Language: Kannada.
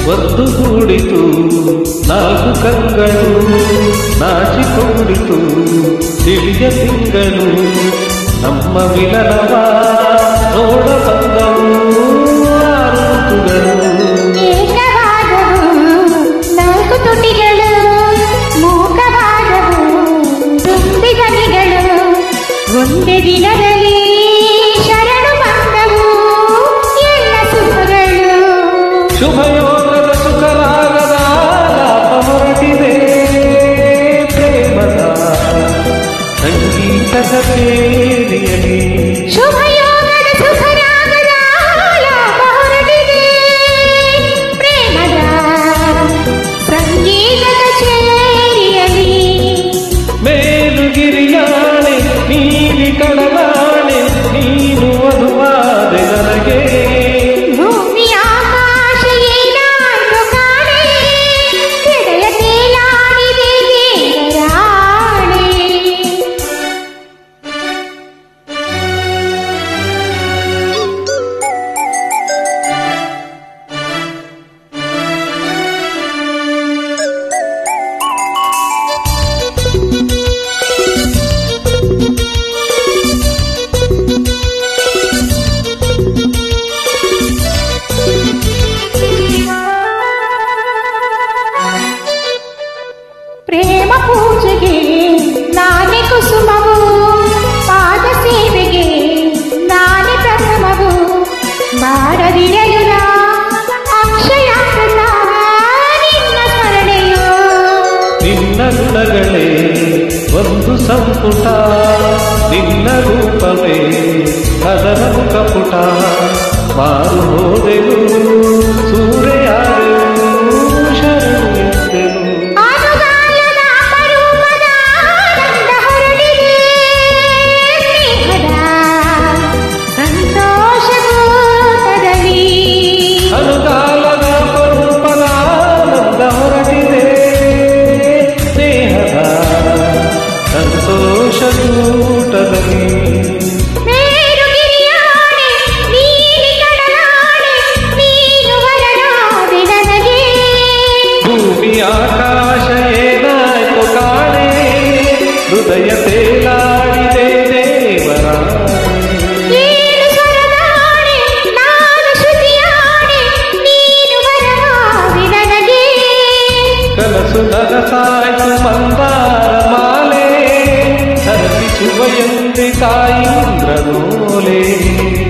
ಒಂದು ಕೂಡಿತು ನಾಲ್ಕು ಕಂಗಳು ನಾಚಿಕೊಂಡಿತು ತಿಳಿಯ ತಿಂಗಳು ನಮ್ಮ ವಿಲನವ ನೋಡ ಬಂದವು ಆರು ಋತುಗಳು ಏಕವಾದವು ನಾಲ್ಕು ತುಟಿಗಳು ಮೂಕವಾದವು ತುಂಬಿದನಿಗಳು ಒಂದೇ ದಿನದಲ್ಲಿ ಶರಣು ಬಂದವು ಎಲ್ಲ ಸುಖಗಳು ಶುಭಯೋಗದ ಸುಖರಾಗದ ಲಾಭ ಹೊರಟಿದೆ ಪ್ರೇಮದ ಸಂಗೀತದ ಸೇರಿಯಲಿ ಶುಭಯೋಗದ ಸುಖರಾಗದ ಲಾಭ ಹೊರಟಿದೆ ಪ್ರೇಮದ ಸಂಗೀತದ ಚೇರಿಯಲಿ ಮೇಲುಗಿರಿಯಾಣೆ ನೀಲಿ ಕಡಲಾಣೆ ನೀನು ವಧುವಾದೆ ನನಗೆ ಭೂಮಿ ಆಕಾಶ ಏನಾಯ್ತು ಕಾಣೆ ಹೃದಯ ತೇಲಾಡಿದೆ ದೇವರಾಣೆ ಪ್ರೇಮ ಪೂಜೆಗೆ ನಾನೇ ಕುಸುಮವು ಪಾದ ಸೇವೆಗೆ ನಾನೇ ಪ್ರಥಮವು ಬಾರದಿರಲು ನಾ ಅಕ್ಷಯಾಮೃತ ನಿನ್ನ ಸ್ಮರಣೆಯೋ ನಿನ್ನ ಗುಣಗಳೇ ಒಂದು ಸಂಪುಟ ನಿನ್ನ ರೂಪವೇ ಅದರ ಮುಖಪುಟ ಮಾರು ಹೋದೆವು ಸೂರ್ಯಾದೆವು ಶರಣು ಎಂದೆವು ಅನುಗಾಲದ ಅಪರೂಪದ ಆನಂದ ಹೊರಟಿದೆ ಸ್ನೇಹದ ಸಂತೋಷದೂತದಲ್ಲಿ ಅನುಕಾಲದ ಪರೂಪದ ಆನಂದ ಹೊರಟಿದೆ ಸ್ನೇಹದ ಸಂತೋಷ ಕೂಟದಲ್ಲಿ ಮೇರುಗಿರಿಯಾಣೆ ನೀಲಿ ಕಡಲಾಣೆ ನೀನು ವರನಾದೆ ನನಗೆ ಭೂಮಿ ಆಕಾಶ ಏನಾಯ್ತು ಕಾಣೆ ಹೃದಯ ತೇಲಾಡಿದೆ ದೇವರ ಏಳು ಸ್ವರದಾಣೆ ನಾನು ಶ್ರುತಿಯಾಣೆ ನೀನು ವರನಾದೆ ನನಗೆ ಕನಸು ನನಸಾಯ್ತು ಮಂದಾರ ಮಾಲೆ ಹರಪಿಸುವ ಎಂದೆ ತಾಯಿಂದ್ರನೋಲೆ